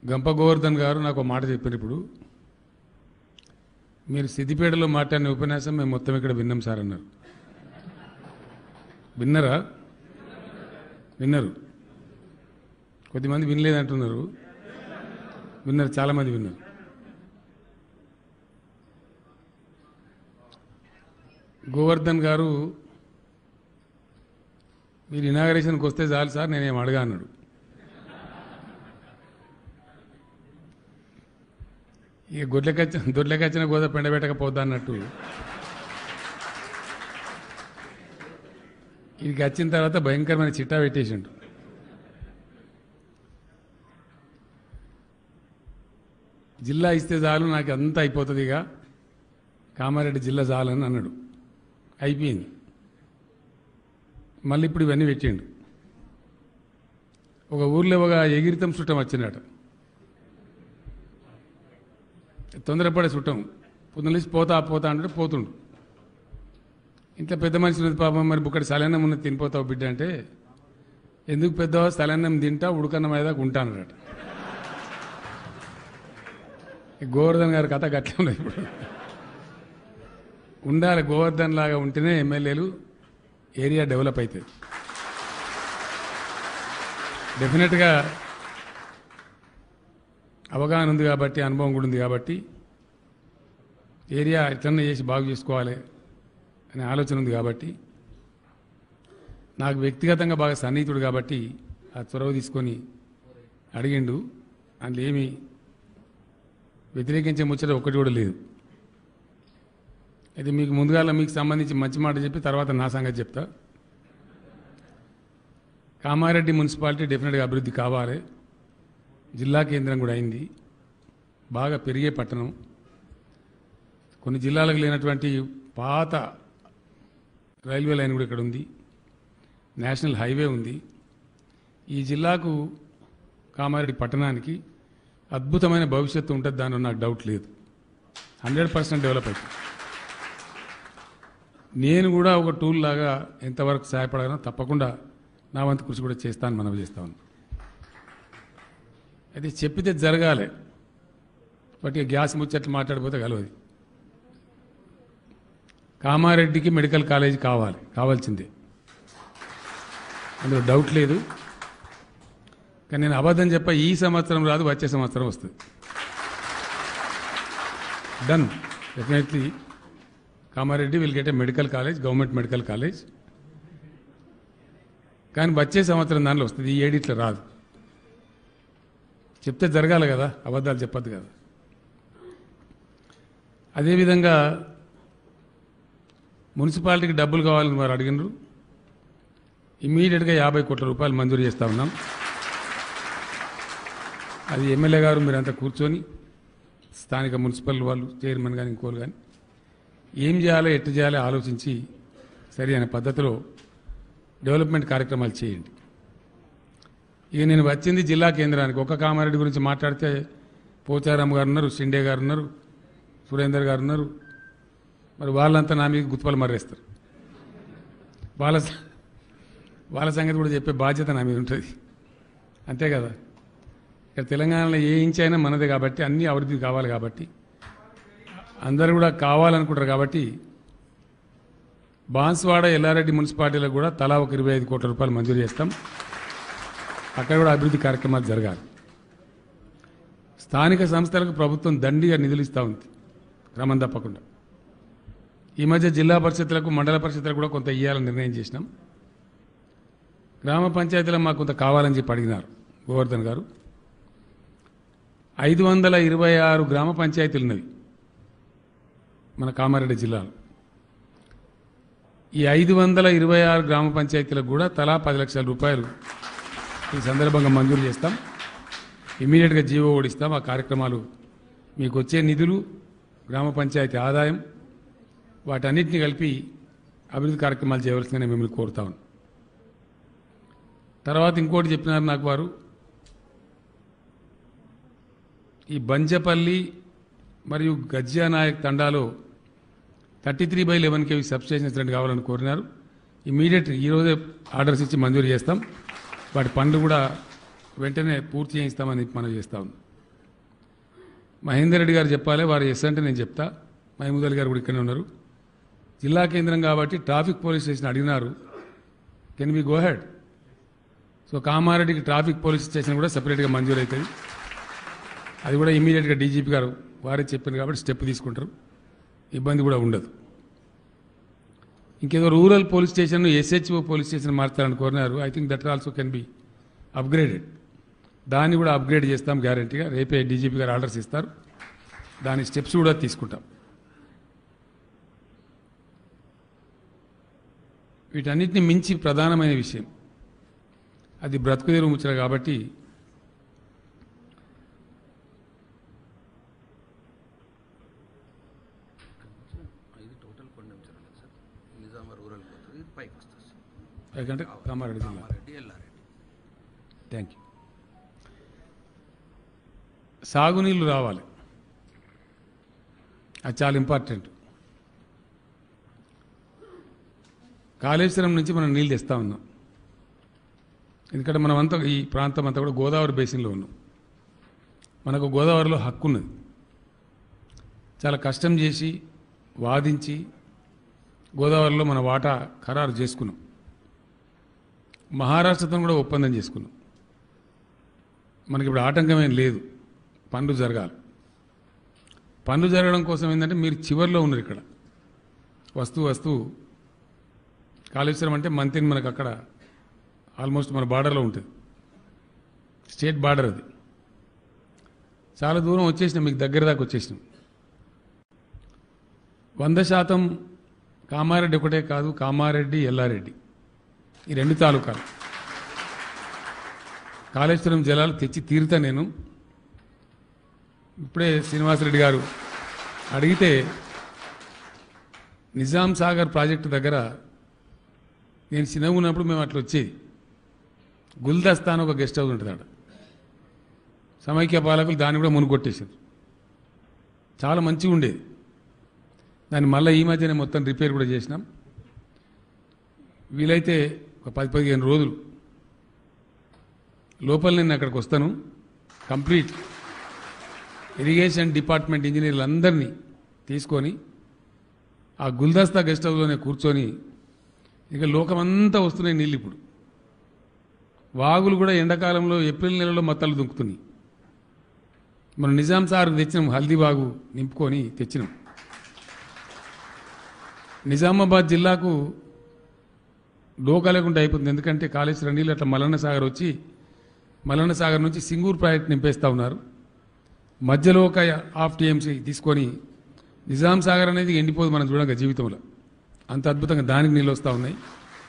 గంప గోవర్ధన్ గారు నాకు ఒక మాట చెప్పారు ఇప్పుడు మీరు సిద్దిపేటలో మాట్లాడిన ఉపన్యాసం మేము మొత్తం ఇక్కడ విన్నాం సార్ అన్నారు విన్నరా విన్నారు కొద్దిమంది వినలేదంటున్నారు విన్నారు చాలామంది విన్నారు గోవర్ధన్ గారు మీరు ఇనాగరేషన్కి వస్తే చాలు సార్ నేనేం అడగా అన్నాడు ఇక గొడ్లకచ్చిన దొడ్లకచ్చిన గోద పెండబెట్టకపోద్దా అన్నట్టు ఇది వచ్చిన తర్వాత భయంకరమైన చిట్టా పెట్టేసిండు జిల్లా ఇస్తే చాలు నాకు అంతా అయిపోతుంది ఇక కామారెడ్డి జిల్లా చాలని అన్నాడు అయిపోయింది మళ్ళీ ఇప్పుడు ఇవన్నీ పెట్టిండు ఒక ఊర్లో ఒక ఎగిరితం చుట్టం వచ్చిందట తొందరపడే చుట్టం పొద్దులేసి పోతా పోతా అంటే పోతుండు ఇంత పెద్ద మనిషి ఉన్నది పాపం మరి బుక్కడి సలన్నం ఉన్నది తినిపోతావు బిడ్డ అంటే ఎందుకు పెద్దవా సలన్నం తింటా ఉడకన్నం అయ్యేదాకా ఉంటానట ఈ గోవర్ధన్ గారి కథ గట్లే ఉన్నది ఇప్పుడు ఉండాలి గోవర్ధన్ లాగా ఉంటేనే ఎమ్మెల్యేలు ఏరియా డెవలప్ అవుతుంది డెఫినెట్గా అవగాహన ఉంది కాబట్టి అనుభవం కూడా ఉంది కాబట్టి ఏరియా ఎట్లన్నా చేసి బాగు చేసుకోవాలి అనే ఆలోచన ఉంది కాబట్టి నాకు వ్యక్తిగతంగా బాగా సన్నిహితుడు కాబట్టి ఆ చొరవ తీసుకొని అడిగిండు అందులో ఏమి వ్యతిరేకించే ముచ్చట ఒక్కటి కూడా లేదు అయితే మీకు ముందుగా మీకు సంబంధించి మంచి మాట చెప్పి తర్వాత నా సంగతి చెప్తా కామారెడ్డి మున్సిపాలిటీ డెఫినెట్గా అభివృద్ధి కావాలి జిల్లా కేంద్రం కూడా అయింది బాగా పెరిగే పట్టణం కొన్ని జిల్లాలకు లేనటువంటి పాత రైల్వే లైన్ కూడా ఇక్కడ ఉంది నేషనల్ హైవే ఉంది ఈ జిల్లాకు కామారెడ్డి పట్టణానికి అద్భుతమైన భవిష్యత్తు ఉంటుంది దానిలో నాకు డౌట్ లేదు హండ్రెడ్ పర్సెంట్ డెవలప్ అవుతుంది నేను కూడా ఒక టూల్ లాగా ఎంతవరకు సహాయపడగలను తప్పకుండా నా వంతు కృషి కూడా చేస్తాను మనవి చేస్తాను అయితే చెప్పితే జరగాలి బట్ ఇక గ్యాస్ ముచ్చట్లు మాట్లాడిపోతే కలవది కామారెడ్డికి మెడికల్ కాలేజ్ కావాలి కావాల్సిందే అందులో డౌట్ లేదు కానీ నేను అబద్ధం చెప్ప ఈ సంవత్సరం రాదు వచ్చే సంవత్సరం వస్తుంది done definitely Kamareddy will get a medical college government medical college కానీ వచ్చే సంవత్సరం దానిలో వస్తుంది ఈ ఏడిట్లో రాదు చెప్తే జరగాలి కదా అబద్ధాలు చెప్పద్దు కదా అదేవిధంగా మున్సిపాలిటీకి డబ్బులు కావాలని వారు అడిగినారు ఇమీడియట్గా యాభై కోట్ల రూపాయలు మంజూరు చేస్తా ఉన్నాం అది ఎమ్మెల్యే గారు మీరంతా కూర్చొని స్థానిక మున్సిపల్ వాళ్ళు చైర్మన్ కానీ ఇంకోరు కానీ ఏం చేయాలో ఎట్టు చేయాలో ఆలోచించి సరి అనే పద్ధతిలో డెవలప్మెంట్ కార్యక్రమాలు చేయండి ఇక నేను వచ్చింది జిల్లా కేంద్రానికి ఒక కామారెడ్డి గురించి మాట్లాడితే పోచారాం గారు ఉన్నారు షిండే గారు ఉన్నారు సురేందర్ గారు ఉన్నారు మరి వాళ్ళంతా నా మీద గుత్పలు మర్రేస్తారు వాళ్ళ స- వాళ్ళ సంగతి కూడా చెప్పే బాధ్యత నా మీద ఉంటుంది అంతే కదా ఇక్కడ తెలంగాణలో ఏ ఇంచ్ అయినా మనదే కాబట్టి అన్ని అభివృద్ధి కావాలి కాబట్టి అందరూ కూడా కావాలనుకుంటారు కాబట్టి బాన్స్వాడ ఎల్లారెడ్డి మున్సిపాలిటీలకు కూడా తలా ఒక ఇరవై ఐదు కోట్ల రూపాయలు మంజూరు చేస్తాం అక్కడ కూడా అభివృద్ధి కార్యక్రమాలు జరగాలి స్థానిక సంస్థలకు ప్రభుత్వం దండిగా నిధులు ఇస్తూ ఉంది క్రమం తప్పకుండా ఈ మధ్య జిల్లా పరిషత్లకు మండల పరిషత్లకు కూడా కొంత ఇవ్వాలని నిర్ణయం చేసినాం గ్రామ పంచాయతీలో మాకు కొంత కావాలని చెప్పి అడిగినారు గోవర్ధన్ గారు ఐదు వందల ఇరవై ఆరు గ్రామ పంచాయతీలు ఉన్నవి మన కామారెడ్డి జిల్లాలో ఈ ఐదు వందల ఇరవై ఆరు గ్రామ పంచాయతీలకు కూడా తలా పది లక్షల రూపాయలు ఈ సందర్భంగా మంజూరు చేస్తాం ఇమీడియట్గా జీవో ఓడిస్తాం ఆ కార్యక్రమాలు మీకు వచ్చే నిధులు గ్రామ పంచాయతీ ఆదాయం వాటన్నిటిని కలిపి అభివృద్ధి కార్యక్రమాలు చేయవలసిందని మిమ్మల్ని కోరుతా ఉన్నాం తర్వాత ఇంకోటి చెప్పినారు నాకు వారు ఈ బంజపల్లి మరియు గజ్జానాయక్ తండాలో thirty three by eleven KV substations రెండు కావాలని కోరినారు ఇమీడియట్ ఈరోజే ఆర్డర్స్ ఇచ్చి మంజూరు చేస్తాం వాటి పనులు కూడా వెంటనే పూర్తి చేయిస్తామని మనం చేస్తా ఉన్నాం మహేందర్ రెడ్డి గారు చెప్పాలి వారు ఎస్ అంటే నేను చెప్తా మహమూద్ అలీ గారు కూడా ఇక్కడే ఉన్నారు జిల్లా కేంద్రం కాబట్టి ట్రాఫిక్ పోలీస్ స్టేషన్ అడిగినారు can be go head so కామారెడ్డికి ట్రాఫిక్ పోలీస్ స్టేషన్ కూడా సపరేట్గా మంజూరు అవుతుంది అది కూడా ఇమీడియట్గా డీజీపీ గారు వారే చెప్పారు కాబట్టి స్టెప్ తీసుకుంటారు ఇబ్బంది కూడా ఉండదు ఇంకేదో rural police station SHO police station మార్చాలని కోరినారు I think that also can be upgraded దాన్ని కూడా అప్గ్రేడ్ చేస్తాం గ్యారంటీగా రేపే డీజీపీ గారు ఆర్డర్స్ ఇస్తారు దాని స్టెప్స్ కూడా తీసుకుంటాం వీటన్నిటిని మించి ప్రధానమైన విషయం అది బ్రతుకు తెరువు ముచ్చట కాబట్టి ఇది టోటల్ కొండం చెరువులు సార్ నిజామా రూరల్ పోతుంది ఇది పైకి వస్తుంది సార్ ఎందుకంటే కామారెడ్డి జిల్లా కామారెడ్డి ఎల్లారెడ్డి థ్యాంక్ యూ సాగునీళ్ళు రావాలి అది చాలా ఇంపార్టెంట్ కాళేశ్వరం నుంచి మనం నీళ్ళు తెస్తా ఉన్నాం ఎందుకంటే మనం అంతా ఈ ప్రాంతం అంతా కూడా గోదావరి బేసిన్లో ఉన్నాం మనకు గోదావరిలో హక్కు ఉన్నది చాలా కష్టం చేసి వాదించి గోదావరిలో మన వాటా ఖరారు చేసుకున్నాం మహారాష్ట్రతో కూడా ఒప్పందం చేసుకున్నాం మనకి ఇప్పుడు ఆటంకమేం లేదు పనులు జరగాలి పనులు జరగడం కోసం ఏంటంటే మీరు చివరిలో ఉన్నారు ఇక్కడ వస్తూ వస్తూ కాళేశ్వరం అంటే మంతిని మనకు అక్కడ ఆల్మోస్ట్ మన బార్డర్లో ఉంటుంది స్టేట్ బార్డర్ అది చాలా దూరం వచ్చేసినాం మీకు దగ్గర దాకా వచ్చేసినాం వంద శాతం కామారెడ్డి ఒకటే కాదు కామారెడ్డి ఎల్లారెడ్డి ఈ రెండు తాలూకాలు కాళేశ్వరం జలాలు తెచ్చి తీరుతా నేను ఇప్పుడే శ్రీనివాసరెడ్డి గారు అడిగితే నిజాం సాగర్ ప్రాజెక్టు దగ్గర నేను చిన్నగా ఉన్నప్పుడు మేము అట్లా వచ్చేది గుల్దస్తా అని ఒక గెస్ట్ హౌస్ ఉంటుంది అక్కడ సమైక్య పాలకులు దాన్ని కూడా మునుగొట్టేశారు చాలా మంచిగా ఉండేది దాన్ని మళ్ళీ ఈ మధ్యనే మొత్తం రిపేర్ కూడా చేసినాం వీలైతే ఒక పది పదిహేను రోజులు లోపల నేను అక్కడికి వస్తాను కంప్లీట్ ఇరిగేషన్ డిపార్ట్మెంట్ ఇంజనీర్లు అందరినీ తీసుకొని ఆ గుల్దస్తా గెస్ట్ హౌస్లోనే కూర్చొని ఇక లోకమంతా వస్తున్నాయి నీళ్ళు ఇప్పుడు వాగులు కూడా ఎండాకాలంలో ఏప్రిల్ నెలలో మత్తలు దుంకుతున్నాయి మనం నిజాం సార్ తెచ్చినాం హల్దీ వాగు నింపుకొని తెచ్చినాం నిజామాబాద్ జిల్లాకు డోకా లేకుండా అయిపోతుంది ఎందుకంటే కాళేశ్వరం నీళ్ళు అట్లా మల్లన్న సాగర్ వచ్చి మల్లన్న సాగర్ నుంచి సింగూరు ప్రాజెక్ట్ నింపేస్తూ ఉన్నారు మధ్యలో ఒక హాఫ్ టీఎంసీ తీసుకొని నిజాం సాగర్ అనేది ఎండిపోదు మనం చూడగా జీవితంలో అంత అద్భుతంగా దానికి నీళ్ళు వస్తూ ఉన్నాయి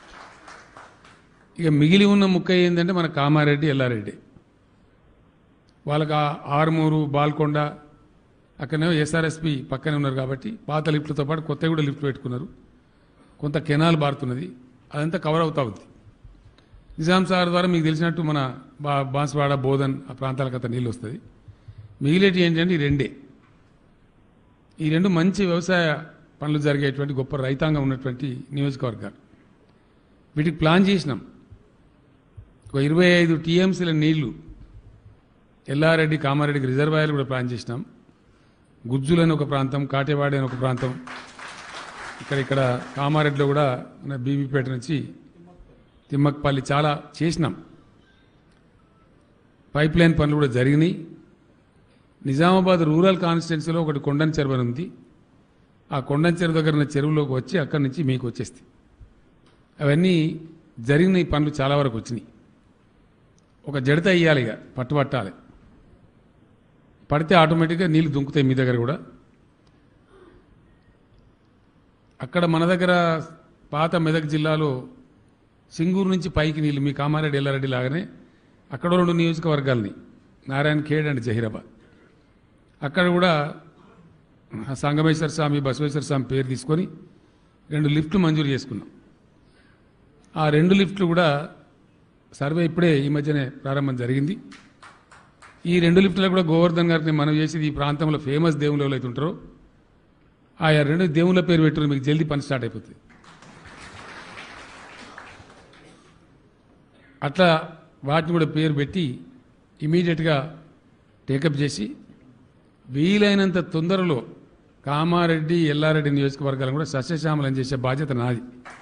ఇక మిగిలి ఉన్న ముక్క ఏంటంటే మన కామారెడ్డి ఎల్లారెడ్డి వాళ్ళకి ఆ ఆరుమూరు బాల్కొండ అక్కడనే ఎస్ఆర్ఎస్పి పక్కనే ఉన్నారు కాబట్టి పాత లిఫ్ట్లతో పాటు కొత్త కూడా లిఫ్ట్ పెట్టుకున్నారు కొంత కెనాల్ బారుతున్నది అదంతా కవర్ అవుతా ఉంది నిజాం సాగర్ ద్వారా మీకు తెలిసినట్టు మన బా బాన్స్వాడ బోధన్ ఆ ప్రాంతాలకు అంత నీళ్ళు వస్తుంది మిగిలేటి ఏంటంటే ఈ రెండే ఈ రెండు మంచి వ్యవసాయ పనులు జరిగేటువంటి గొప్ప రైతాంగం ఉన్నటువంటి నియోజకవర్గాలు వీటికి ప్లాన్ చేసినాం ఒక ఇరవై ఐదు టీఎంసీల నీళ్లు ఎల్లారెడ్డి కామారెడ్డికి రిజర్వాయర్లు కూడా ప్లాన్ చేసినాం గుజ్జులు అని ఒక ప్రాంతం కాటేవాడి అని ఒక ప్రాంతం ఇక్కడ ఇక్కడ కామారెడ్డిలో కూడా మన బీబీపేట నుంచి తిమ్మక్పల్లి చాలా చేసినాం పైప్ లైన్ పనులు కూడా జరిగినాయి నిజామాబాద్ రూరల్ కాన్స్టిట్యున్సీలో ఒకటి కొండన్ చెరువు అని ఉంది ఆ కొండన్ చెరువు దగ్గర ఉన్న చెరువులోకి వచ్చి అక్కడి నుంచి మీకు వచ్చేస్తాయి అవన్నీ జరిగిన ఈ పనులు చాలా వరకు వచ్చినాయి ఒక జడత ఇయ్యాలి ఇక పట్టుబట్టాలి పడితే ఆటోమేటిక్గా నీళ్లు దుంకుతాయి మీ దగ్గర కూడా అక్కడ మన దగ్గర పాత మెదక్ జిల్లాలో సింగూరు నుంచి పైకి నీళ్ళు మీ కామారెడ్డి ఎల్లారెడ్డి లాగానే అక్కడ రెండు నియోజకవర్గాలని నారాయణ ఖేడ్ అండ్ జహీరాబాద్ అక్కడ కూడా ఆ సంగమేశ్వర స్వామి బసవేశ్వర స్వామి పేరు తీసుకొని రెండు లిఫ్ట్లు మంజూరు చేసుకున్నాం ఆ రెండు లిఫ్ట్లు కూడా సర్వే ఇప్పుడే ఈ మధ్యనే ప్రారంభం జరిగింది ఈ రెండు లిఫ్ట్లు కూడా గోవర్ధన్ గారిని మనం చేసేది ఈ ప్రాంతంలో ఫేమస్ దేవుళ్ళు ఎవరైతే ఉంటారో ఆ రెండు దేవుళ్ళ పేరు పెట్టారు మీకు జల్దీ పని స్టార్ట్ అయిపోతుంది అట్లా వాటిని కూడా పేరు పెట్టి ఇమీడియట్గా టేకప్ చేసి వీలైనంత తొందరలో కామారెడ్డి ఎల్లారెడ్డి నియోజకవర్గాలను కూడా సస్యశ్యామలం చేసే బాధ్యత నాది